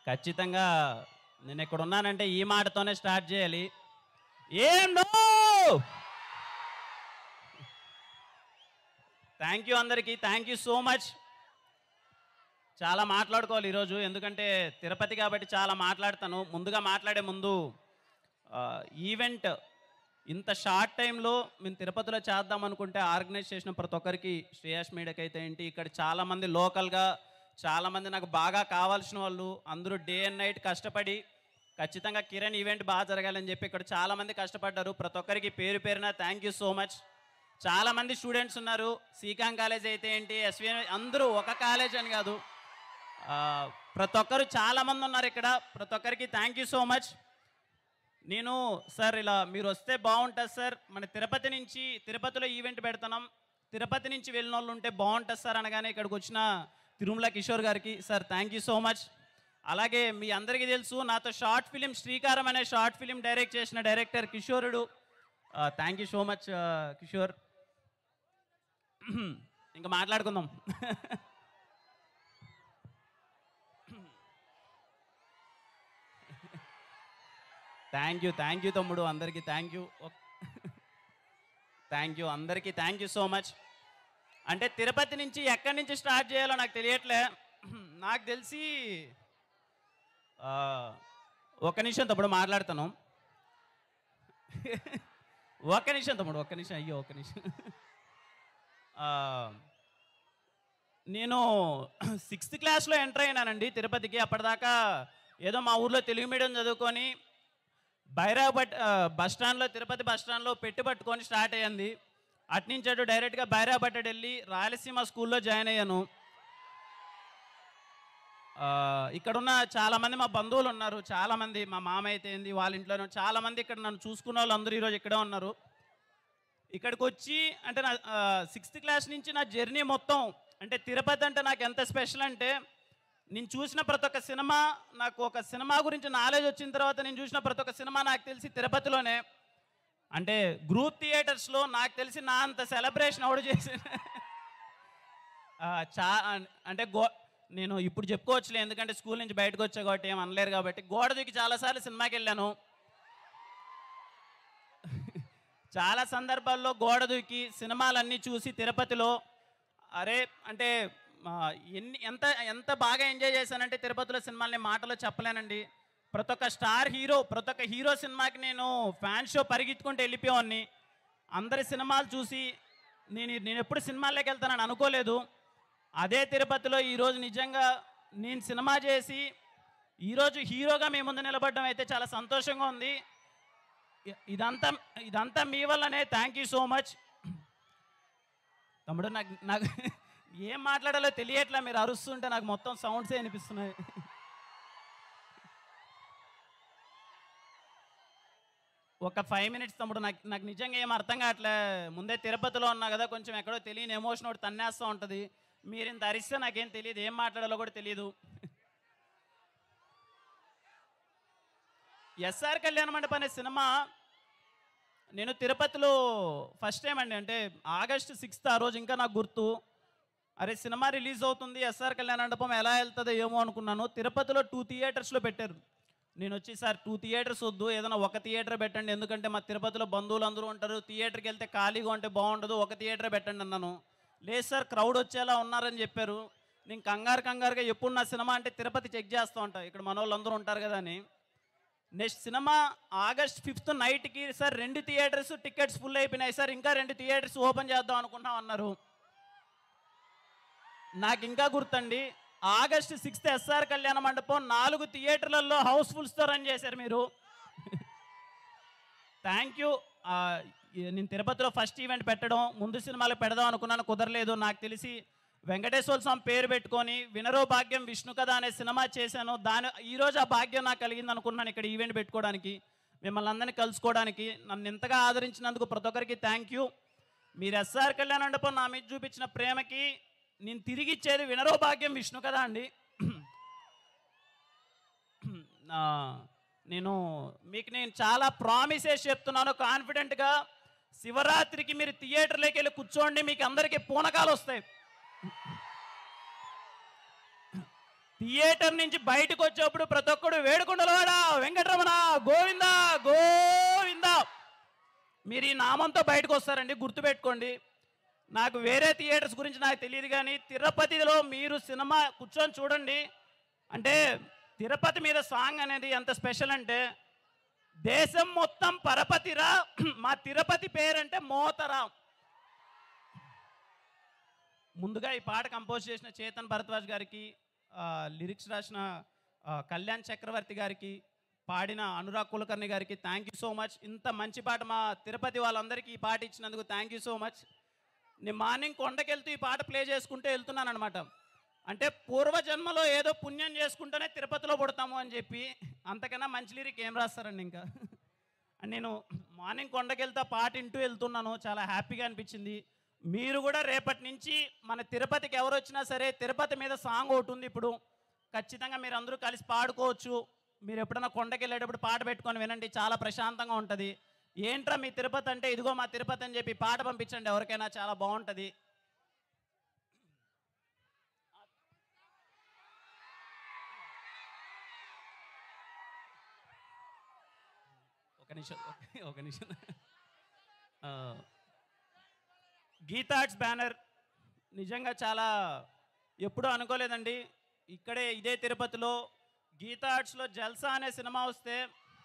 ఖచ్చితంగా నేను ఇక్కడ ఉన్నానంటే ఈ మాటతోనే స్టార్ట్ చేయాలి ఏం నో థ్యాంక్ యూ అందరికీ థ్యాంక్ యూ సో మచ్ చాలా మాట్లాడుకోవాలి ఈరోజు ఎందుకంటే తిరుపతి కాబట్టి చాలా మాట్లాడతాను ముందుగా మాట్లాడే ముందు ఆ, ఈవెంట్ ఇంత షార్ట్ టైంలో మేము తిరుపతిలో చేద్దాం అనుకుంటే ఆర్గనైజ్ చేసిన ప్రతి ఒక్కరికి శ్రేయాస్ మీడియాకి అయితే ఏంటి ఇక్కడ చాలామంది లోకల్గా చాలామంది నాకు బాగా కావాల్సిన వాళ్ళు అందరూ డే అండ్ నైట్ కష్టపడి ఖచ్చితంగా కిరణ్ ఈవెంట్ బాగా జరగాలని చెప్పి ఇక్కడ చాలామంది కష్టపడ్డారు ప్రతి ఒక్కరికి పేరు పేరున థ్యాంక్ యూ సో మచ్ చాలామంది స్టూడెంట్స్ ఉన్నారు సీకాం కాలేజ్ అయితే ఏంటి ఎస్విఎన్ అందరూ ఒక కాలేజ్ అని కాదు ఆ, ప్రతి ఒక్కరు చాలామంది ఉన్నారు ఇక్కడ ప్రతి ఒక్కరికి థ్యాంక్ యూ సో మచ్ నేను సార్ ఇలా మీరు వస్తే బాగుంటుంది సార్ మన తిరుపతి నుంచి తిరుపతిలో ఈవెంట్ పెడుతున్నాం తిరుపతి నుంచి వెళ్ళిన వాళ్ళు ఉంటే బాగుంటుంది సార్ అనగానే ఇక్కడికి వచ్చిన తిరుమల కిషోర్ గారికి sir thank you so much అలాగే మీ అందరికీ తెలుసు నాతో షార్ట్ ఫిలిం శ్రీకారం అనే షార్ట్ ఫిలిం డైరెక్ట్ చేసిన డైరెక్టర్ కిషోరుడు thank you so much Kishore ఇంకా మాట్లాడుకుందాం థ్యాంక్ యూ థ్యాంక్ యూ తమ్ముడు అందరికీ థ్యాంక్ యూ థ్యాంక్ యూ అందరికీ థ్యాంక్ యూ సో మచ్ అంటే తిరుపతి నుంచి ఎక్కడి నుంచి స్టార్ట్ చేయాలో నాకు తెలియట్లే నాకు తెలిసి ఆ, ఒక్క నిమిషం తమ్ముడు మాట్లాడతాను ఒక్క నిమిషం తమ్ముడు ఒక్క నిమిషం అయ్యో ఒక్క నిమిషం ఆ, నేను సిక్స్త్ క్లాస్లో ఎంటర్ అయినానండి తిరుపతికి అప్పటిదాకా ఏదో మా ఊర్లో తెలుగు మీడియం చదువుకొని బైరాబట్ బస్ స్టాండ్లో తిరుపతి బస్ స్టాండ్లో పెట్టి పట్టుకొని స్టార్ట్ అయ్యింది అట్నుంచి అటు డైరెక్ట్గా బైరాబట్టెడ్ వెళ్ళి రాయలసీమ స్కూల్లో జాయిన్ అయ్యాను ఆ, ఇక్కడున్న చాలామంది మా బంధువులు ఉన్నారు చాలామంది మా మామ అయితే ఏంది వాళ్ళ ఇంట్లోనే చాలామంది ఇక్కడ నన్ను చూసుకున్న వాళ్ళు అందరూ ఈరోజు ఇక్కడే ఉన్నారు ఇక్కడికి వచ్చి అంటే నా సిక్స్త్ క్లాస్ నుంచి నా జర్నీ మొత్తం అంటే తిరుపతి అంటే నాకు ఎంత స్పెషల్ అంటే నేను చూసిన ప్రతి ఒక్క సినిమా నాకు ఒక సినిమా గురించి నాలెడ్జ్ వచ్చిన తర్వాత నేను చూసిన ప్రతి ఒక్క సినిమా నాకు తెలిసి తిరుపతిలోనే అంటే గ్రూప్ థియేటర్స్లో నాకు తెలిసి నా అంత సెలబ్రేషన్ ఎవడు చేసి ఆ, చా అంటే గో నేను ఇప్పుడు చెప్పుకోవచ్చులే ఎందుకంటే స్కూల్ నుంచి బయటకు వచ్చా కాబట్టి ఏం అనలేరు కాబట్టి గోడ దూకి చాలాసార్లు సినిమాకి వెళ్ళాను చాలా సందర్భాల్లో గోడ దూకి సినిమాలన్నీ చూసి తిరుపతిలో అరే అంటే ఆ, ఎన్ని ఎంత ఎంత బాగా ఎంజాయ్ చేశానంటే తిరుపతిలో సినిమాల్ని మాటలో చెప్పలేనండి ప్రతి ఒక్క స్టార్ హీరో ప్రతి ఒక్క హీరో సినిమాకి నేను ఫ్యాన్ షో పరిగెత్తుకుంటూ వెళ్ళిపోయాన్ని అందరి సినిమాలు చూసి నేను నేను ఎప్పుడు సినిమాల్లోకి వెళ్తానని అనుకోలేదు అదే తిరుపతిలో ఈరోజు నిజంగా నేను సినిమా చేసి ఈరోజు హీరోగా మీ ముందు నిలబడడం అయితే చాలా సంతోషంగా ఉంది ఇ- ఇదంతా ఇదంతా మీ వల్లనే థ్యాంక్ యూ సో మచ్ తమ్ముడు నాకు నాకు ఏం మాట్లాడాలో తెలియట్లే మీరు అరుస్తుంటే నాకు మొత్తం సౌండ్సే అనిపిస్తున్నాయి ఒక ఫైవ్ మినిట్స్ తమ్ముడు నాకు నాకు నిజంగా ఏం అర్థం కావట్లే ముందే తిరుపతిలో ఉన్నా కదా కొంచెం ఎక్కడో తెలియని ఎమోషన్ ఒకటి తన్నేస్తూ ఉంటుంది మీరు ఇంత అరిస్తే నాకేం తెలియదు ఏం మాట్లాడాలో కూడా తెలియదు ఎస్ఆర్ కళ్యాణ మండపం అనే సినిమా నేను తిరుపతిలో ఫస్ట్ టైం అండి అంటే ఆగస్టు సిక్స్త్ ఆ రోజు ఇంకా నాకు గుర్తు అరే సినిమా రిలీజ్ అవుతుంది ఎస్ఆర్ కళ్యాణ మండపం ఎలా వెళ్తుందో ఏమో అనుకున్నాను తిరుపతిలో టూ థియేటర్స్లో పెట్టారు నేను వచ్చి సార్ టూ థియేటర్స్ వద్దు ఏదైనా ఒక థియేటర్ పెట్టండి ఎందుకంటే మా తిరుపతిలో బంధువులు అందరూ ఉంటారు థియేటర్కి వెళ్తే ఖాళీగా ఉంటే బాగుండదు ఒక థియేటర్ పెట్టండి అన్నాను లేదు సార్ క్రౌడ్ వచ్చేలా ఉన్నారని చెప్పారు నేను కంగారు కంగారుగా ఎప్పుడు నా సినిమా అంటే తిరుపతి చెక్ చేస్తూ ఉంటా ఇక్కడ మన వాళ్ళు అందరూ ఉంటారు కదా అని నెక్స్ట్ సినిమా ఆగస్ట్ ఫిఫ్త్ నైట్కి సార్ రెండు థియేటర్స్ టికెట్స్ ఫుల్ అయిపోయినాయి సార్ ఇంకా రెండు థియేటర్స్ ఓపెన్ చేద్దాం అనుకుంటున్నాం అన్నారు నాకు ఇంకా గుర్తండి ఆగస్ట్ సిక్స్త్ ఎస్ఆర్ కళ్యాణ మండపం నాలుగు థియేటర్లలో హౌస్ఫుల్స్తో రన్ చేశారు మీరు థ్యాంక్ యూ నేను తిరుపతిలో ఫస్ట్ ఈవెంట్ పెట్టడం ముందు సినిమాలు పెడదాం అనుకున్నాను కుదరలేదు నాకు తెలిసి వెంకటేశ్వర స్వామి పేరు పెట్టుకొని వినరో భాగ్యం విష్ణు కథ అనే సినిమా చేశాను దాని ఈరోజు ఆ భాగ్యం నాకు కలిగింది అనుకున్నాను ఇక్కడ ఈవెంట్ పెట్టుకోవడానికి మిమ్మల్ని అందరినీ కలుసుకోవడానికి నన్ను ఇంతగా ఆదరించినందుకు ప్రతి ఒక్కరికి థ్యాంక్ యూ మీరు ఎస్ఆర్ కళ్యాణ మండపం నా మీద చూపించిన ప్రేమకి నేను తిరిగి ఇచ్చేది వినరో భాగ్యం విష్ణు కదా అండి ఆ, నేను మీకు నేను చాలా ప్రామిసెస్ చెప్తున్నాను కాన్ఫిడెంట్గా శివరాత్రికి మీరు థియేటర్లోకి వెళ్ళి కూర్చోండి మీకు అందరికీ పూనకాలు వస్తాయి థియేటర్ నుంచి బయటకు వచ్చేప్పుడు ప్రతి ఒక్కడు వేడుకుండలవాడ వెంకటరమణ గోవింద గోవింద మీరు ఈ నామంతో బయటకు వస్తారండి గుర్తుపెట్టుకోండి నాకు వేరే థియేటర్స్ గురించి నాకు తెలియదు కానీ తిరుపతిలో మీరు సినిమా కూర్చొని చూడండి అంటే తిరుపతి మీద సాంగ్ అనేది ఎంత స్పెషల్ అంటే దేశం మొత్తం పరపతిరా మా తిరుపతి పేరంటే మోతరా ముందుగా ఈ పాట కంపోజ్ చేసిన చేతన్ భరద్వాజ్ గారికి ఆ, లిరిక్స్ రాసిన ఆ, కళ్యాణ్ చక్రవర్తి గారికి పాడిన అనురాగ్ కులకర్ణి గారికి థ్యాంక్ యూ సో మచ్ ఇంత మంచి పాట మా తిరుపతి వాళ్ళందరికీ ఈ పాట ఇచ్చినందుకు థ్యాంక్ యూ సో మచ్ నేను మార్నింగ్ కొండకెళ్తూ ఈ పాట ప్లే చేసుకుంటూ వెళ్తున్నాను అనమాట అంటే పూర్వజన్మలో ఏదో పుణ్యం చేసుకుంటేనే తిరుపతిలో పుడతాము అని చెప్పి అంతకన్నా మంచి లిరిక్ ఏం రాస్తారండి ఇంకా అండ్ నేను మార్నింగ్ కొండకెళ్తా పాట వింటూ వెళ్తున్నాను చాలా హ్యాపీగా అనిపించింది మీరు కూడా రేపటి నుంచి మన తిరుపతికి ఎవరు వచ్చినా సరే తిరుపతి మీద సాంగ్ ఒకటి ఉంది ఇప్పుడు ఖచ్చితంగా మీరు అందరూ కలిసి పాడుకోవచ్చు మీరు ఎప్పుడైనా కొండకి వెళ్ళేటప్పుడు పాట పెట్టుకొని వినండి చాలా ప్రశాంతంగా ఉంటుంది ఏంట్రా మీ తిరుపతి అంటే ఇదిగో మా తిరుపతి అని చెప్పి పాట పంపించండి ఎవరికైనా చాలా బాగుంటుంది ఒక నిమిషం ఒక- ఒక నిమిషం ఆ, గీతార్ట్స్ బ్యానర్ నిజంగా చాలా ఎప్పుడూ అనుకోలేదండి ఇక్కడే ఇదే తిరుపతిలో గీతా ఆర్ట్స్లో జల్సా అనే సినిమా వస్తే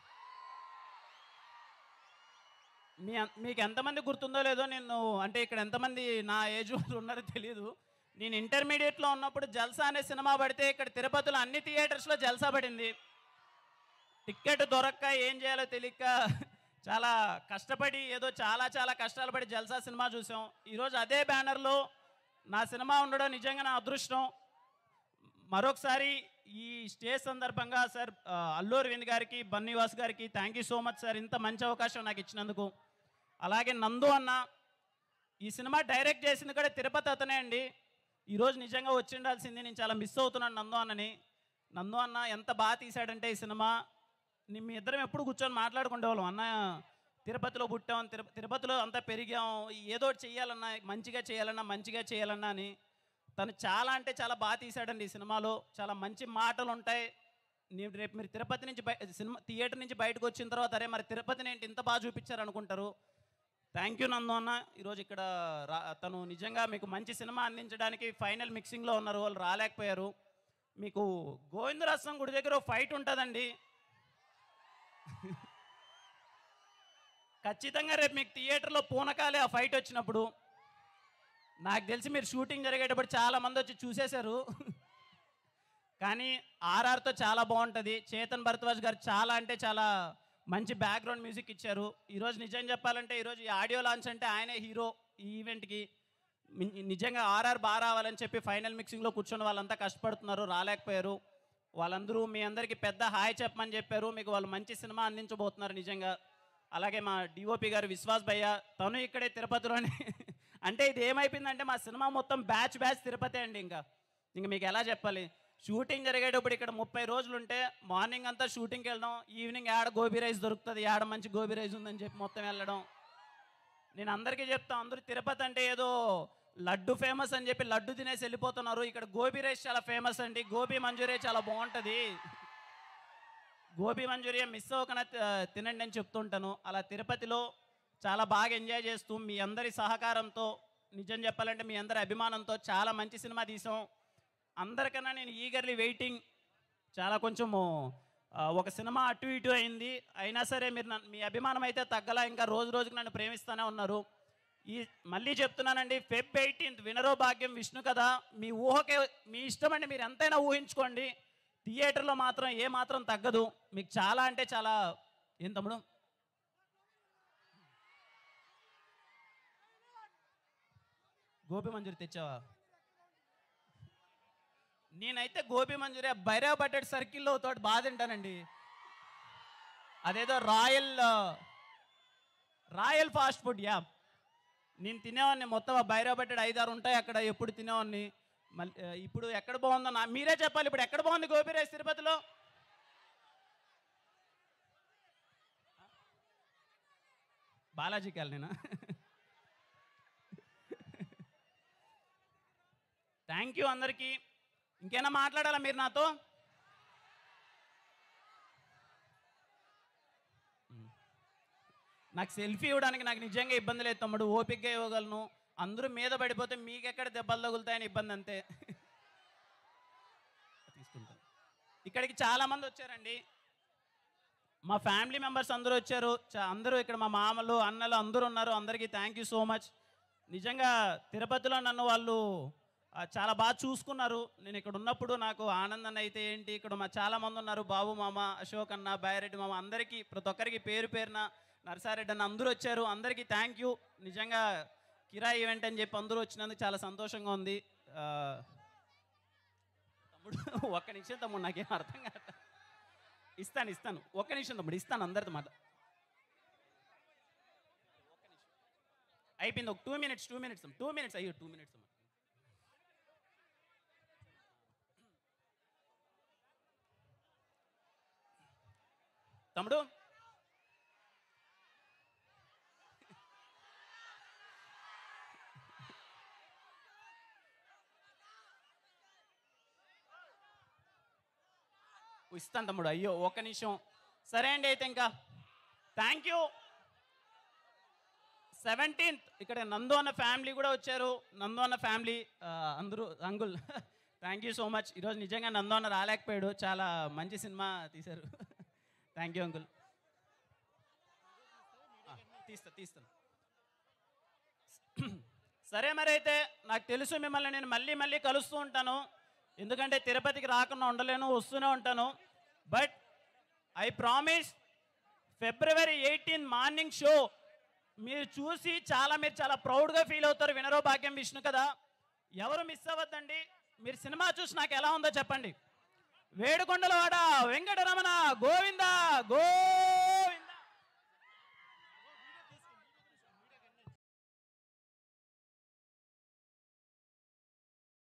మీ అం- మీకు ఎంతమంది గుర్తుందో లేదో నేను అంటే ఇక్కడ ఎంతమంది నా ఏజ్ వాళ్ళు ఉన్నారో తెలియదు నేను ఇంటర్మీడియట్లో ఉన్నప్పుడు జల్సా అనే సినిమా పడితే ఇక్కడ తిరుపతిలో అన్ని థియేటర్స్లో జల్సా పడింది టికెట్ దొరక్క ఏం చేయాలో తెలియక చాలా కష్టపడి ఏదో చాలా చాలా కష్టాలు పడి జల్సా సినిమా చూసాం ఈరోజు అదే బ్యానర్లో నా సినిమా ఉండడం నిజంగా నా అదృష్టం మరొకసారి ఈ స్టేజ్ సందర్భంగా సార్ ఆ, అల్లు అరవింద్ గారికి బన్నీవాస్ గారికి thank you so much sir ఇంత మంచి అవకాశం నాకు ఇచ్చినందుకు అలాగే నందు అన్న ఈ సినిమా డైరెక్ట్ చేసింది కూడా తిరుపతి అతనే అండి ఈరోజు నిజంగా వచ్చి ఉండాల్సింది నేను చాలా మిస్ అవుతున్నాను నందు అన్నని నందు అన్న ఎంత బాగా తీశాడంటే ఈ సినిమా నీ- మీ ఇద్దరం ఎప్పుడు కూర్చొని మాట్లాడుకునేవాళ్ళం అన్న తిరుపతిలో పుట్టాం తిరు తిరుపతిలో అంతా పెరిగాం ఏదో ఒకటి చెయ్యాలన్నా మంచిగా చేయాలన్నా మంచిగా చేయాలన్నా అని తను చాలా అంటే చాలా బాగా తీశాడండి ఈ సినిమాలో చాలా మంచి మాటలు ఉంటాయి నేను రేపు మీరు తిరుపతి నుంచి బయ సినిమా థియేటర్ నుంచి బయటకు వచ్చిన తర్వాత అరే మరి తిరుపతిని ఏంటి ఇంత బాగా చూపించారు అనుకుంటారు థ్యాంక్ యూ నందు అన్న ఈరోజు ఇక్కడ రా తను నిజంగా మీకు మంచి సినిమా అందించడానికి ఫైనల్ మిక్సింగ్లో ఉన్నారు వాళ్ళు రాలేకపోయారు మీకు గోవిందరాసం గుడి దగ్గర ఒక ఫైట్ ఉంటుందండి ఖచ్చితంగా రేపు మీకు థియేటర్లో పూనకాలే ఆ ఫైట్ వచ్చినప్పుడు నాకు తెలిసి మీరు షూటింగ్ జరిగేటప్పుడు చాలా మంది వచ్చి చూసేశారు కానీ ఆర్ఆర్తో చాలా బాగుంటుంది చేతన్ భరద్వాజ్ గారు చాలా అంటే చాలా మంచి బ్యాక్గ్రౌండ్ మ్యూజిక్ ఇచ్చారు ఈరోజు నిజం చెప్పాలంటే ఈరోజు ఈ ఆడియో లాంచ్ అంటే ఆయనే హీరో ఈ ఈవెంట్కి మి- నిజంగా ఆర్ఆర్ బాగా రావాలని చెప్పి ఫైనల్ మిక్సింగ్లో కూర్చొని వాళ్ళంతా కష్టపడుతున్నారు రాలేకపోయారు వాళ్ళందరూ మీ అందరికీ పెద్ద హాయ్ చెప్పమని చెప్పారు మీకు వాళ్ళు మంచి సినిమా అందించబోతున్నారు నిజంగా అలాగే మా డిఓపి గారు విశ్వాస్ భయ్య తను ఇక్కడే తిరుపతిలోనే అంటే ఇది ఏమైపోయిందంటే మా సినిమా మొత్తం బ్యాచ్ బ్యాచ్ తిరుపతి అండి ఇంకా ఇంకా మీకు ఎలా చెప్పాలి షూటింగ్ జరిగేటప్పుడు ఇక్కడ ముప్పై రోజులు ఉంటే మార్నింగ్ అంతా షూటింగ్కి వెళ్ళడం ఈవినింగ్ ఆడ గోబీ రైస్ దొరుకుతుంది ఆడ మంచి గోబీ రైస్ ఉందని చెప్పి మొత్తం వెళ్ళడం నేను అందరికీ చెప్తా అందరూ తిరుపతి అంటే ఏదో లడ్డు ఫేమస్ అని చెప్పి లడ్డు తినేసి వెళ్ళిపోతున్నారు ఇక్కడ గోబీ రైస్ చాలా ఫేమస్ అండి గోబీ మంచూరియా చాలా బాగుంటుంది గోబీ మంచూరియా మిస్ అవ్వకుండా తి- తినండి అని చెప్తుంటాను అలా తిరుపతిలో చాలా బాగా ఎంజాయ్ చేస్తూ మీ అందరి సహకారంతో నిజం చెప్పాలంటే మీ అందరి అభిమానంతో చాలా మంచి సినిమా తీసాం అందరికన్నా నేను ఈగర్లీ వెయిటింగ్ చాలా కొంచెము ఆ, ఒక సినిమా అటు ఇటు అయింది అయినా సరే మీరు నన్ను- మీ అభిమానం అయితే తగ్గలా ఇంకా రోజు రోజుకి నన్ను ప్రేమిస్తూనే ఉన్నారు ఈ మళ్ళీ చెప్తున్నానండి ఫెబ్ ఎయిటీన్త్ వినరో భాగ్యం విష్ణు కదా మీ ఊహకే మీ ఇష్టం అండి మీరు ఎంతైనా ఊహించుకోండి థియేటర్లో మాత్రం ఏ మాత్రం తగ్గదు మీకు చాలా అంటే చాలా ఏం తమ్ముడు గోపి మంజూరి తెచ్చావా నేనైతే గోపి మంజూరి భైరవ బట్టెడ్ సర్కిల్లో తోటి బాగా తింటానండి అదేదో రాయల్ ఆ, రాయల్ ఫాస్ట్ ఫుడ్ యా నేను తినేవాడిని మొత్తం ఆ భైరవ బట్టెడ్ ఐదారు ఉంటాయి అక్కడ ఎప్పుడు తినేవాడిని మళ్ళీ ఆ, ఇప్పుడు ఎక్కడ బాగుందో నా మీరే చెప్పాలి ఇప్పుడు ఎక్కడ బాగుంది గోపి రైస్ తిరుపతిలో బాలాజీ కాలనీనా థ్యాంక్ యూ అందరికీ ఇంకేనా మాట్లాడాలా మీరు నాతో నాకు సెల్ఫీ ఇవ్వడానికి నాకు నిజంగా ఇబ్బంది లేదు తమ్ముడు ఓపికగా ఇవ్వగలను అందరూ మీద పడిపోతే మీకెక్కడ దెబ్బలు తగులుతాయని ఇబ్బంది అంతే తీసుకుంటాను ఇక్కడికి చాలా మంది వచ్చారండి మా ఫ్యామిలీ మెంబర్స్ అందరూ వచ్చారు చా- అందరూ ఇక్కడ మా మామలు అన్నలు అందరూ ఉన్నారు అందరికీ థ్యాంక్ యూ సో మచ్ నిజంగా తిరుపతిలో నన్ను వాళ్ళు ఆ, చాలా బాగా చూసుకున్నారు నేను ఇక్కడ ఉన్నప్పుడు నాకు ఆనందం అయితే ఏంటి ఇక్కడ మా చాలా మంది ఉన్నారు బాబు మామ అశోక్ అన్న బాయరెడ్డి మామ అందరికీ ప్రతి ఒక్కరికి పేరు పేరున నరసారెడ్డి అన్న అందరూ వచ్చారు అందరికీ థ్యాంక్ యూ నిజంగా కిరాయి ఈవెంట్ అని చెప్పి అందరూ వచ్చినందుకు చాలా సంతోషంగా ఉంది ఆ, తమ్ముడు ఒక్క నిమిషం తమ్ముడు నాకేం అర్థం కాదు ఇస్తాను ఇస్తాను ఒక్క నిమిషం తమ్ముడు ఇస్తాను అందరితో మాట అయిపోయింది ఒక two minutes two minutes two minutes అయ్యో టూ మినిట్స్ తమ్ముడు ఇస్తాను తమ్ముడు అయ్యో ఒక్క నిమిషం సరే అండి అయితే ఇంకా థ్యాంక్ యూ సెవెంటీన్త్ ఇక్కడ నందు అన్న ఫ్యామిలీ కూడా వచ్చారు నందు అన్న ఫ్యామిలీ ఆ, అందరూ uncle thank you so much ఈరోజు నిజంగా నందు అన్న రాలేకపోయాడు చాలా మంచి సినిమా తీశారు థ్యాంక్ యూ అంకుల్ తీస్తా తీస్తాను సరే మరి అయితే నాకు తెలుసు మిమ్మల్ని నేను మళ్ళీ మళ్ళీ కలుస్తూ ఉంటాను ఎందుకంటే తిరుపతికి రాకుండా ఉండలేను వస్తూనే ఉంటాను but I promise February eighteen morning show మీరు చూసి చాలా మీరు చాలా ప్రౌడ్గా ఫీల్ అవుతారు వినరో భాగ్యం విష్ణు కదా ఎవరు మిస్ అవ్వద్దండి మీరు సినిమా చూసి నాకు ఎలా ఉందో చెప్పండి వేడుకొండలవాడ వెంకటరమణ గోవింద గో